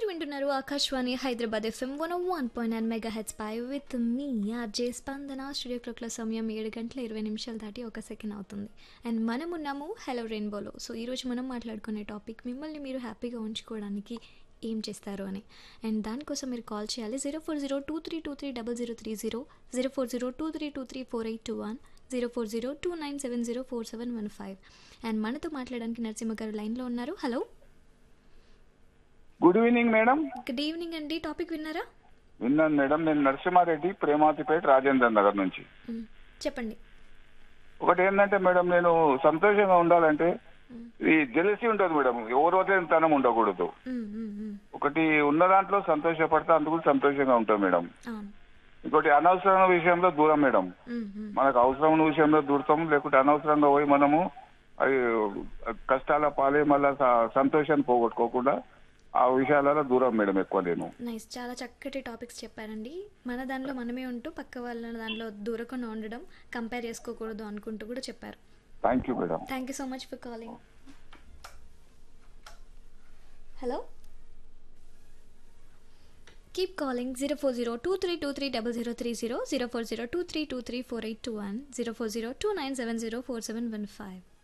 మీరు వింటున్నారు Akashvani Hyderabad FM one one point nine mega heads పై విత్ మీ ఆర్జే స్పందన స్టూడియో క్లాక్ల సమయం ఏడు గంటల ఇరవై నిమిషాలు దాటి ఒక సెకండ్ అవుతుంది అండ్ మనం ఉన్నాము హలో రెయిన్బోలో సో ఈరోజు మనం మాట్లాడుకునే టాపిక్ మిమ్మల్ని మీరు హ్యాపీగా ఉంచుకోవడానికి ఏం చేస్తారు అని అండ్ దానికోసం మీరు కాల్ చేయాలి zero four zero two three two three double zero three zero zero four zero two three two three four eight two one zero four zero two nine seven zero four seven one five and మనతో మాట్లాడడానికి నరసింహ గారు లైన్లో ఉన్నారు hello good evening madam good evening అండి topic విన్నారా విన్నాను madam నేను నరసింహారెడ్డి ప్రేమాతిపేట రాజేంద్ర నగర్ నుంచి మ్మ్. చెప్పండి ఒకటి ఏంటంటే మేడం నేను సంతోషంగా ఉండాలంటే ఈ జెలసీ ఉంటుంది మేడం ఎవరో తనం ఉండకూడదు మ్మ్, మ్మ్, మ్మ్. ఒకటి ఉన్న దాంట్లో సంతోషపడితే అందుకు సంతోషంగా ఉంటాం మేడం అవును ఇంకోటి అనవసరమైన విషయంలో దూరం మేడం మ్మ్, మ్మ్. మనకు అవసరమైన విషయంలో దూరతాం లేకుంటే అనవసరంగా పోయి మనము అది కష్టాల పాలే మళ్ళా స- సంతోషాన్ని పోగొట్టుకోకుండా ఆ విషయాలలో దూరం మేడం ఎక్కువ నేను నైస్ చాలా చక్కటి టాపిక్స్ చెప్పారండి మన దానిలో మనమే ఉంటూ పక్క వాళ్ళ దానిలో దూరకుండా ఉండడం కంపేర్ చేసుకోకూడదు అనుకుంటూ కూడా చెప్పారు thank you madam thank you so much for calling hello keep calling zero four zero two three two three double zero three zero zero four zero two three two three four eight two one zero four zero two nine seven zero four seven one five